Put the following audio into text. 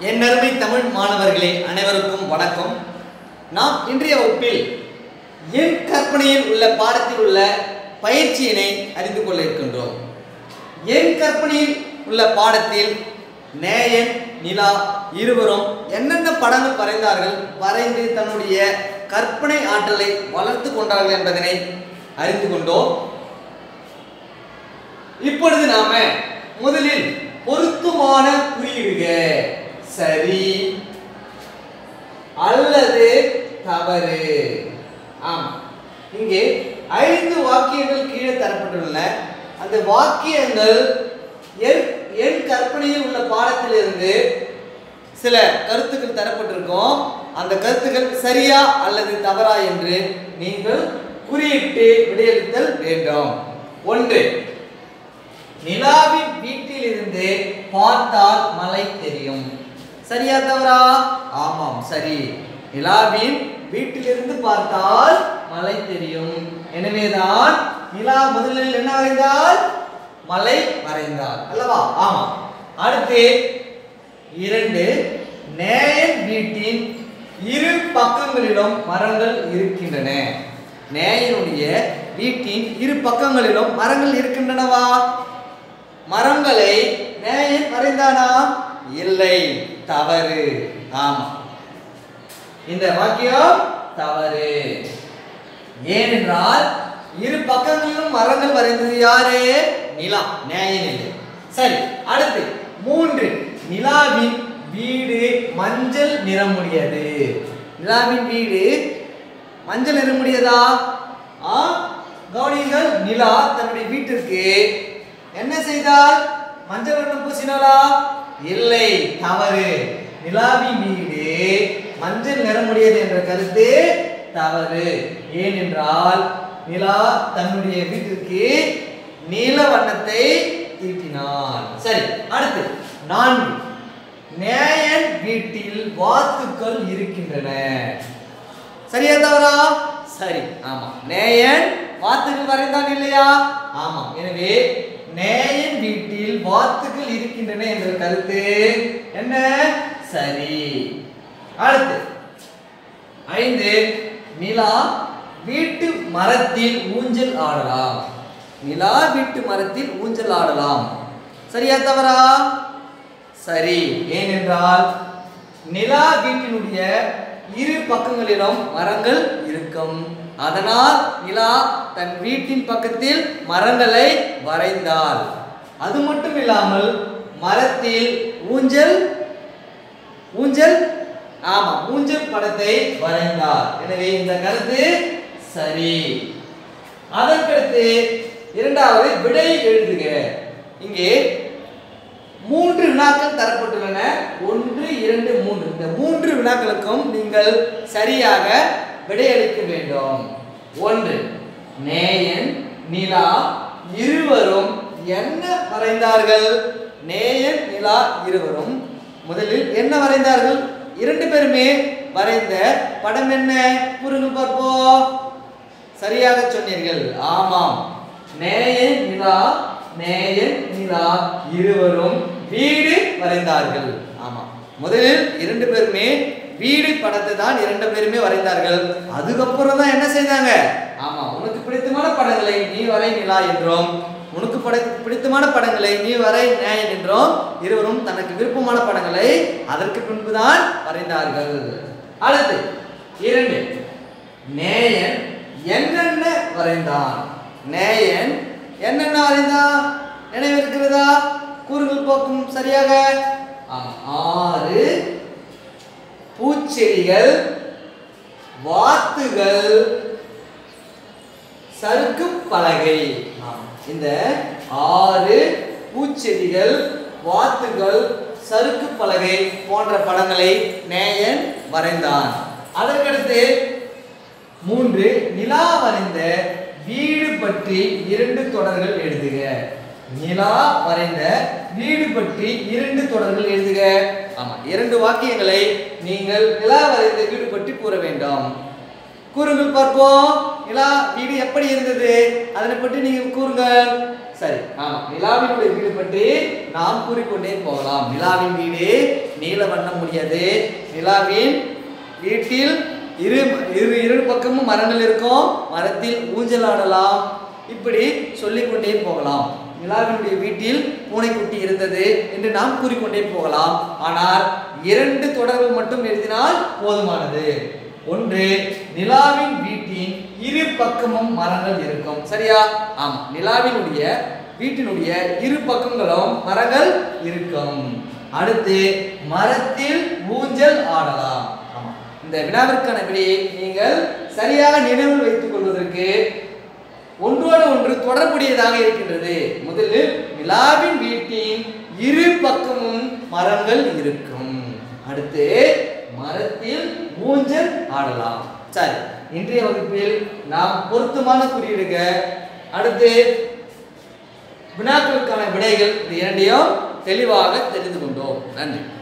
என் அருமை தமிழ் மாணவர்களே அனைவருக்கும் வணக்கம் நாம் இன்றைய வகுப்பில் என் கற்பனையில் உள்ள பாடத்தில் உள்ள பயிற்சியினை அறிந்து கொள்ள இருக்கின்றோம் என் கற்பனையில் உள்ள பாடத்தில் நேயன் நிலா இருவரும் என்னென்ன படங்கள் வரைந்தார்கள் வரைந்து தன்னுடைய கற்பனை ஆற்றலை வளர்த்து கொண்டார்கள் என்பதனை அறிந்து கொண்டோம் இப்பொழுது நாம முதலில் பொருத்தமான குறியிடுக சரி அல்லது தவறு ஆம் இங்கே ஐந்து வாக்கியங்கள் கீழே தரப்பட்டுள்ளன அந்த வாக்கியங்கள் என் என் கற்பனையில் உள்ள பாடத்திலிருந்து சில கருத்துக்கள் தரப்பட்டிருக்கும் அந்த கருத்துக்கள் சரியா அல்லது தவறா என்று நீங்கள் குறியிட்டு விடையளித்தல் வேண்டும் ஒன்று நிலாவின் வீட்டிலிருந்து பார்த்தால் மலை தெரியும் சரியா தவறா ஆமாம் சரி நிலாவின் வீட்டிலிருந்து பார்த்தால் மலை தெரியும் எனவேதான் நிலா முதலில் என்ன வரைந்தால் மலை வரைந்தார் அல்லவா ஆமா அடுத்து இரண்டு நேயன் வீட்டின் இரு பக்கங்களிலும் மரங்கள் இருக்கின்றன நேயனுடைய வீட்டின் இரு பக்கங்களிலும் மரங்கள் இருக்கின்றனவா மரங்களை நேயன் வரைந்தானா இல்லை தவறு ஆமா இந்த வாக்கியம் தவறு ஏனென்றால் இரு பக்கங்களிலும் மரங்கள் வரைந்தது யாரு நிலா நேயன் இல்லை சரி அடுத்து மூன்று நிலாவின் வீடு மஞ்சள் நிறமுடையது நிலாவின் வீடு மஞ்சள் நிறமுடையதா ஆ கவனியுங்கள் நிலா தன்னுடைய வீட்டிற்கு என்ன செய்தால் மஞ்சள் வண்ணம் பூசினாளா இல்லை தவறு நிலாவின் வீடு மஞ்சள் நிறமுடையது என்ற கருத்து தவறு ஏனென்றால் நிலா தன்னுடைய வீட்டிற்கு நீல வண்ணத்தை தீட்டினாள் சரி அடுத்து நான்கு நேயன் வீட்டில் வாத்துக்கள் இருக்கின்றன சரியா தவறா சரி ஆமா நேயன் வாத்துக்கள் வரைந்தான் இல்லையா ஆமா எனவே நேயன் வீட்டில் வாத்துக்கள் இருக்கின்றன என்ற கருத்து என்ன சரி அடுத்து ஐந்து நிலா வீட்டு மரத்தில் ஊஞ்சல் ஆடலாம் நிலா வீட்டு மரத்தில் ஊஞ்சல் ஆடலாம் சரியா தவறா சரி ஏனென்றால் நிலா வீட்டினுடைய இரு பக்கங்களிலும் மரங்கள் இருக்கும் அதனால் நிலா தன் வீட்டின் பக்கத்தில் மரங்களை வரைந்தாள் அது மட்டும் இல்லாமல் மரத்தில் ஊஞ்சல் ஊஞ்சல் ஆமா ஊஞ்சல் படத்தை வரைந்தார் எனவே இந்த கருத்து சரி அதற்கடுத்து இரண்டாவது விடை எழுதுக இங்கே மூன்று வினாக்கள் தரப்பட்டுள்ளன ஒன்று இரண்டு மூன்று இந்த மூன்று வினாக்களுக்கும் நீங்கள் சரியாக விடையளிக்க வேண்டும் ஒன்று நேயன் நிலா இருவரும் என்ன வரைந்தார்கள் நேயன் நிலா இருவரும் முதலில் என்ன வரைந்தார்கள் இரண்டு பேருமே வரைந்த படம் என்ன கூறுங்கள் பார்ப்போம் சரியாக சொன்னீர்கள் ஆமாம் நேயன் நிலா நேயன் நிலா இருவரும் வீடு வரைந்தார்கள் ஆமாம் முதலில் இரண்டு பேருமே வீடு படத்தை தான் இரண்டு பேருமே வரைந்தார்கள் அதுக்கப்புறம் தான் என்ன செய்தாங்க ஆமா உனக்கு பிடித்தமான படங்களை நீ வரை நிலா என்றும் உனக்கு பட பிடித்தமான படங்களை நீ வரை நேயன் என்றும் இருவரும் தனக்கு விருப்பமான படங்களை அதற்கு பின்புதான் வரைந்தார்கள் அடுத்து இரண்டு நேயன் என்னென்ன வரைந்தான் நேயன் என்னென்ன வரைந்தான் நினைவிருக்கிறதா கூறுகள் போக்கும் சரியாக ஆமா, ஆறு பூச்செடிகள் வாத்துகள் சறுக்கு பலகை ஆம். இந்த ஆறு பூச்செடிகள் வாத்துகள் சறுக்கு பலகை போன்ற படங்களை நேயன் வரைந்தான் அதற்கடுத்து மூன்று நிலா வரைந்த வீடு பற்றி இரண்டு தொடர்கள் எழுதுக நிலா வரைந்த வீடு பற்றி இரண்டு தொடர்கள் எழுதுக ஆமா இரண்டு வாக்கியங்களை நீங்கள் நிலா வரைந்த வீடு பற்றி கூற வேண்டும் கூறுங்கள் பார்ப்போம் நிலா வீடு எப்படி இருந்தது அதனை பற்றி நீங்கள் கூறுங்கள் சரி ஆமா நிலாவினுடைய வீடு பற்றி நாம் கூறிக்கொண்டே போகலாம் நிலாவின் வீடு நீல வண்ணம் முடியாது நிலாவின் வீட்டில் இரு இரு இரு பக்கமும் மரங்கள் இருக்கும் மரத்தில் ஊஞ்சல் ஆடலாம் இப்படி சொல்லிக்கொண்டே போகலாம் நிலாவினுடைய வீட்டில் பூனைக்குட்டி இருந்தது என்று நாம் கூறிக்கொண்டே போகலாம் ஆனால் இரண்டு தொடர்கள் மட்டும் எழுதினால் போதுமானது ஒன்று நிலாவின் வீட்டின் இரு பக்கமும் மரங்கள் இருக்கும் சரியா ஆமா நிலாவினுடைய வீட்டினுடைய இரு பக்கங்களும் மரங்கள் இருக்கும் அடுத்து மரத்தில் ஊஞ்சல் ஆடலாம் ஆமா இந்த வினாவிற்கான விடையை நீங்கள் சரியாக நினைவில் வைத்துக் கொள்வதற்கு ஒன்றோடு ஒன்று தொடர்புடையதாக இருக்கின்றது முதலில் நிலாவின் வீட்டின் இரு பக்கமும் மரங்கள் இருக்கும் அடுத்து மரத்தில் ஊஞ்சல் ஆடலாம் சரி இன்றைய வகுப்பில் நாம் பொருத்தமான குறியீடுக அடுத்து வினாக்களுக்கான விடைகள் இது இரண்டையும் தெளிவாக தெரிந்து கொண்டோம் நன்றி